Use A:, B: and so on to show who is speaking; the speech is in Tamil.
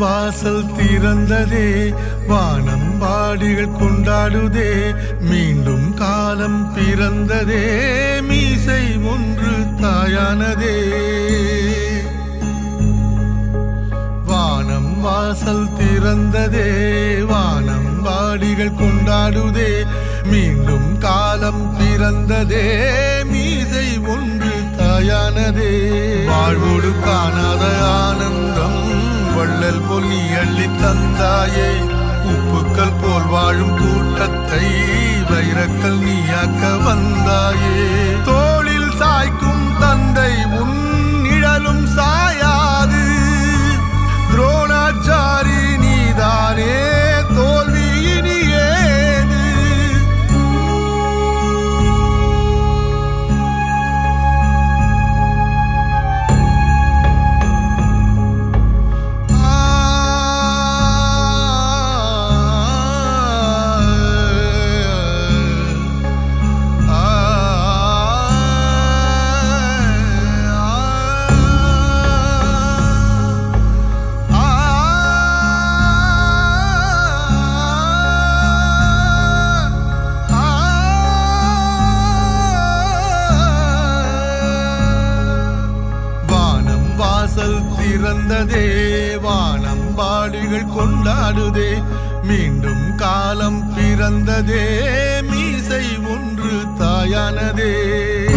A: வாசல் திறந்ததே வானம் பாடிகள் கொண்டாடுதே மீண்டும் காலம் பிறந்ததே மீசை ஒன்று தாயானதே வானம் வாசல் திறந்ததே வானம் வாடிகள் கொண்டாடுதே மீண்டும் காலம் பிறந்ததே மீசை ஒன்று தாயானதே வாழ்வோடு காணாத ஆனந்தம் வள்ளல் போல் நீ அள்ளி தந்தாயே உப்புக்கள் போல் வாழும் கூட்டத்தை வைரக்கல் நீயாக்க வந்தாயே தோளில் சாய்க்கும் தந்தை உன் நிழலும் சாயாது துரோணாச்சாரி நீதானே தோல்வி இனி ஏது வானம் வாசல் திறந்ததே வானம் பாடிகள் கொண்டாடுதே மீண்டும் காலம் பிறந்ததே மீசை ஒன்று தாயானதே